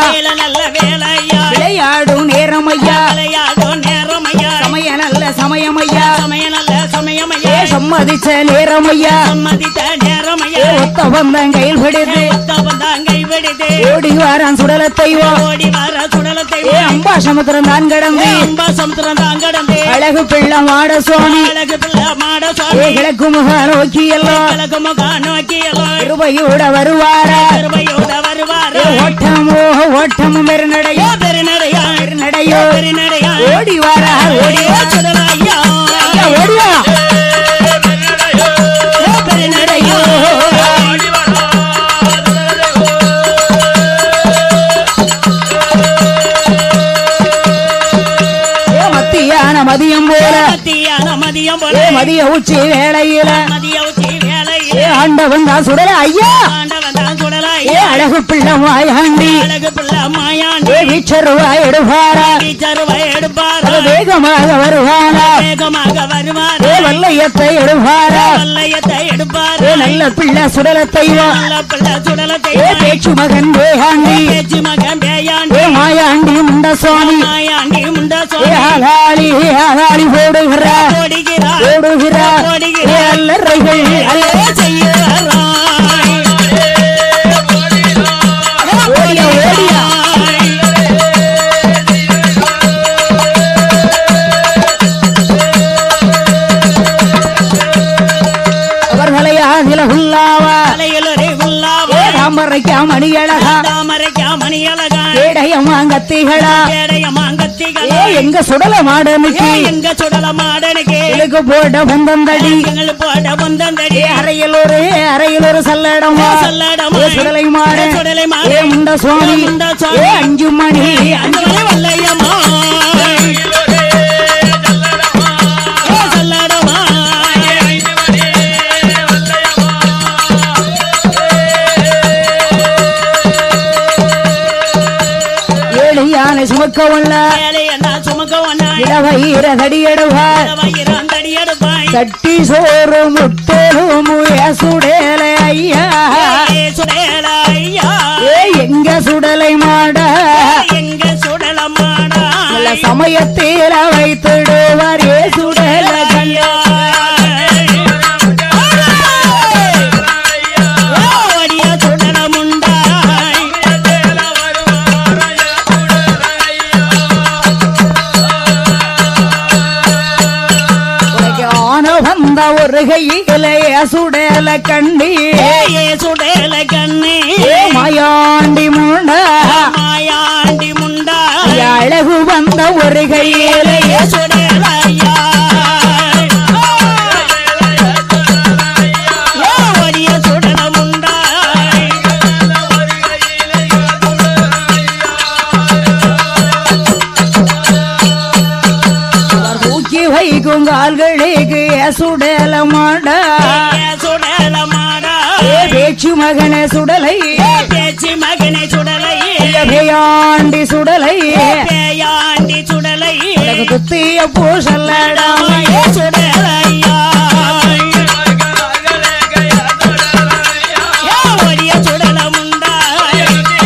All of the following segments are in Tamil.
வேல நல்ல வேலையா விளையாடும் நேரம் ஐயா விளையாடும் நேரம் ஐயா சமய நல்ல சமயம் ஐயா சமய நல்ல சமயம் ஐயா ஏ சம்மதிச்ச நேரம் ஐயா சம்மதித்த நேரம் ஏ ஐயா ஒத்த வந்தன் கையில் பிடித்து ஒத்த வந்தான் கைவிடுது ஓடி வாரான் சுடலத்தைவோ ஓடி வர சுடலத்தை ஏ அம்பா சமுத்திரம் தான் கடந்து அம்பா சமுத்திரம் தான் கடந்து அழகு பிள்ளை மாட சுவாமி அழகு பிள்ளை மாட ஏ சுவாமி கிழக்கு முக நோக்கி எல்லாம் கிழக்கு முகம் நோக்கி எல்லாம் கிருபையோட வருவாரா பெருமையோட வருவார் ஏ ஓட்டமோ ஓட்டமும் பெருநடையோ பெருநடையா பெருநடையோ பெருநடையா ஓடி வாரா ஓடி வா. சுடலையா ஐயா, ஓடி வா பெருநடையா ஏ மத்தியான மதியம் போல மத்தியான மதியம் ஏ போல மதிய உச்சி வேளையில மதிய உச்சி ஏ வேலையில் ஆண்டவன் தான் சுடல ஐயா ஆண்டவன் தான் சுடலாய் ஏ அழகு பிள்ளை வாயாண்டி அழகு பிள்ளை மாயாண்டி ஏ வீச்சருவா எடுப்பாரா டீச்சருவை எடுப்பார் அது வேகமாக வருவாரா வேகமாக வருவார் ஏ வல்லையத்தை எடுப்பாரா வல்லையத்தை எடுப்பார் ஏ நல்ல பிள்ளை சுடலத்தைவா நல்ல பிள்ளை சுடலத்தை ஏ பேச்சு மகன் வேகாண்டி பேச்சு மகன் பேயாண்டி ஏ மாயாண்டி முண்ட சுவாமி மாயாண்டி முண்ட ஏ சுவாமி ஆளாளி ஆளாளி போடுகிறா ஓடுகிறார் ஓடுகிறா ஏ அல்லறைகள் அல்ல செய்யறாய் ஓடியா ஓடியா அவர்களை ஆதில உள்ளாவா தலையிலொரு ஏ உள்ளாவா தாமரைக்கா மணியழகா தாமரைக்கா மணியழகா ஏடையமாங்கத்திகளா ஏடைய மாங்கத்திகள் ஏ எங்க சுடல மாடனுக்கு எங்க சுடல மாடனுக்கு இழுக்கு போட்ட பந்தந்தடி எங்கள் போட வந்தந்தடி ஏ அறையில் ஒரு அறையில் ஒரு சல்லடமா சல்லடமா. ஏ சுடலை மாட ஏ சுடலை மாட. ஏ முண்ட சுவாமி ஏ முண்ட சுவாமி. ஏ அஞ்சு மணி அஞ்சு மணி வல்லையம்மா ஏ சல்லடமா ஏழு யானை சுமக்க உள்ள வேலையண்ணா சுமக்க ஒண்ணா இடவயிற தடியடுவார் வயிறாந்தடி எடுப்பாய் சட்டி சோறு முட்டோரும் சுடேல ஐயா ஏ சுடல ஐயா ஏ எங்க சுடலை மாட எங்க சுடல மாடா நல்ல சமயத்தில் வைத்திடுவார் ஏ சுடல கண்ணா ஓடிய சுடல முண்டாய் உனக்கு ஆன வந்த ஒரு கையில சுடல கண்டி ஏ சுடல கண்ணே ஏ மாயாண்டி முண்ட மாயாண்டி முண்டா அழகு வந்த ஒரு கையில ஏ சுடல ஐயா ஏ ஓடிய சுடல முண்டாய் தூக்கி வைக்கும் கால்களுக்கு சுடல மாட ஏ சுடல மாடா ஏ பேச்சு மகன சுடலை பேச்சு மகனை சுடலை பேயாண்டி சுடலை பேயாண்டி சுடலை உனக்கு துத்திய பூசல்லடாம ஏ சுடலையா ஏ ஓடிய சுடல முண்டாய்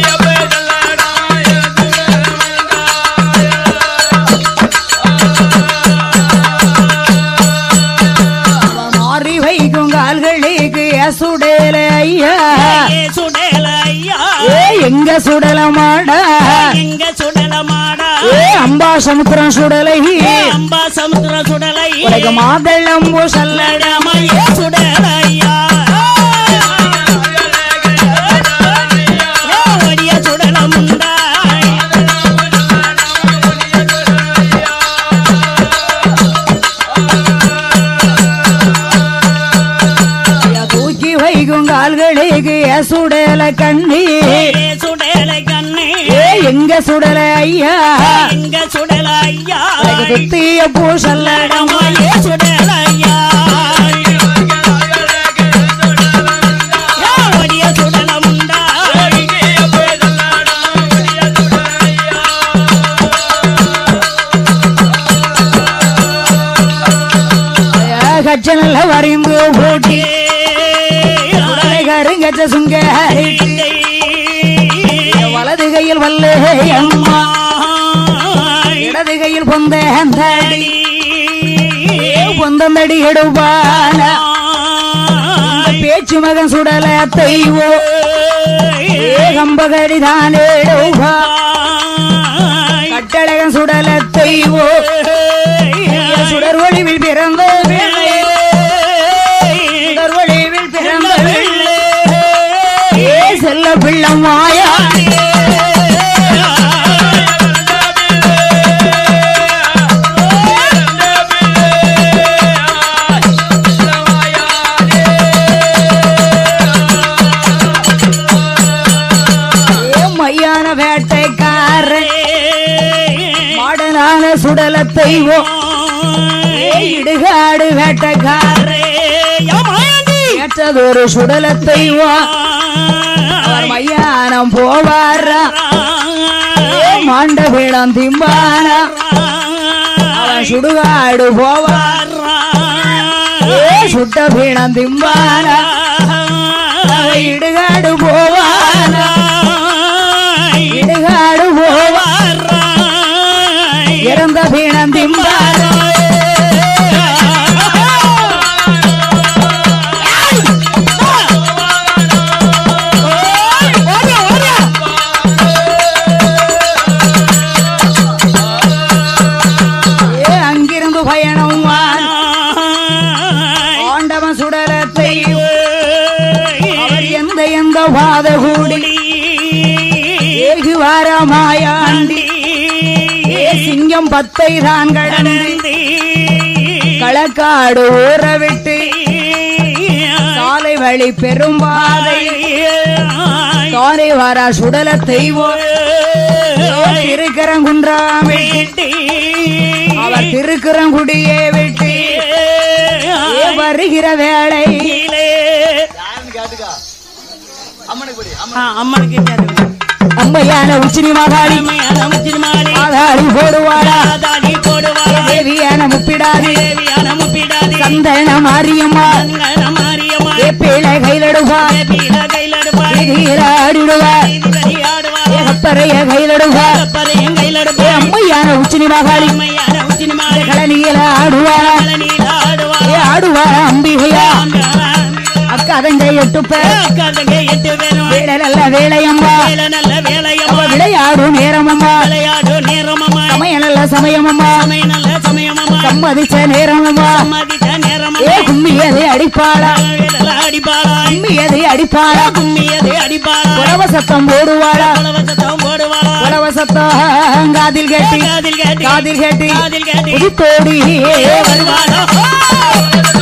மாறி வைக்கும் கால்களுக்கு சுடல ஐயா ஏ சுடலையா ஏ எங்க சுடல மாட எங்க சுடல மாடா ஏ அம்பா சமுத்திரம் சுடலை அம்பா சமுத்திர சுடலை உனக்கு மாதளம் பூசல்ல லடாமா ஏ சுடலையா ஏ ஓடிய சுடல முண்டாய் தூக்கி வைக்கும் கால்களுக்கு சுடல கண்ணி ஏ சுடலை கண்ணே ஏ எங்க சுடல ஐயா எங்க சுடலையா உனக்கு துத்திய பூசல்லடம் லடாமா ஏ சுடலையா ஏ ஓடிய சுடல முண்டாய் கச்சனல்ல வரைந்து போட்டி கருங்கச்ச சுங்க வலது கையில் சுடலே அம்மா இடது கையில் பொந்தடி பொந்தந்தடி எடுப்பான பேச்சு மகன் சுடல தெய்வோ கம்பகடி தான் எடுப்பா கட்டழகன் சுடல தெய்வோ சுடர் ஒளிவில் பிறந்த பிள்ளை சுடர் ஒளிவில் பிறந்த பிள்ளை ஏ செல்ல பிள்ளம் மாயா ஏ மையான வேட்டைக்காரன் மாடனான சுடல தெய்வம் ஏ இடுகாடு வேட்டைக்காரன் ஏற்றதொரு சுடல தெய்வம் அவர் மையானம் போவாரா ஏ மாண்ட பீடம் திம்பானா அவன் சுடுகாடு போவார் ஏ சுட்ட பீடம் திம்பானா அவன் இடுகாடு போவானா இடுகாடு போவார் இறந்த பீடம் திம்பானா ஏ அங்கிருந்து பயணம் வான். ஆண்டவன் சுடலத்தை அவர் எந்த எந்த வாத கூடி ஏகு வாரமாயாண்டி ஏ சிங்கம் பத்தை தான் கடந்து களக்காடு ஊற விட்டு சாலை வழி பெரும்பாதை தானே வாரா சுடல தெய்வம் திருக்கரங்குன்றாமே அவர் திருக்கரங்குடியே விட்டு ஏ வருகிற வேளை அம்மனுக்கு அம்மையான உச்சினி மகாளி மாதாளி போடுவாளா தாடி போடுவாரா தேவியான முப்பிடாதி தேவியான முப்பிடாதே சந்தன மாரியம்மா மாரியம்மா ஏ பிள்ளை கையிலடுவா பீல கையிலடுப்பாய் வீதியில ஆடிடுவா விளையாடுவார் ஏகப்பறைய கையிலடுவா பறையும் ஏ கையிலடுப்பாய் அம்மையான உச்சினி மகாளி அம்மையான உச்சினி மாலை கழனியில ஆடுவாளா நீல ஆடுவார் ஏ ஆடுவாளா அம்பிகையா அக்கா தங்க எட்டு பேர் உட்கார்ந்துங்க எட்டு பேரும் வேலை நல்ல வேலையம்மா வேலை நல்ல வேலையம்மா விளையாடும் நேரமம்மா விளையாடு நேரமம்மா சமய நல்ல சமயமம்மா சமயம் நல்ல சமயமம்மா சம்மதிச்ச நேரமம்மா மதித்த ஏ நேரமம்மா கும்மியதை அடிப்பாளா வேலை அடிப்பாளா கும்மியதை அடிப்பாளா கும்மியது அடிப்பாளா உழவ சத்தம் போடுவாளா பலவசத்தம் போடுவாளா உழவ சத்தம் காதில் கேட்டி காதில் கேட்டு காதில் கேட்டி காதில் கேட்டு புதுத்தோடி வருவாளோ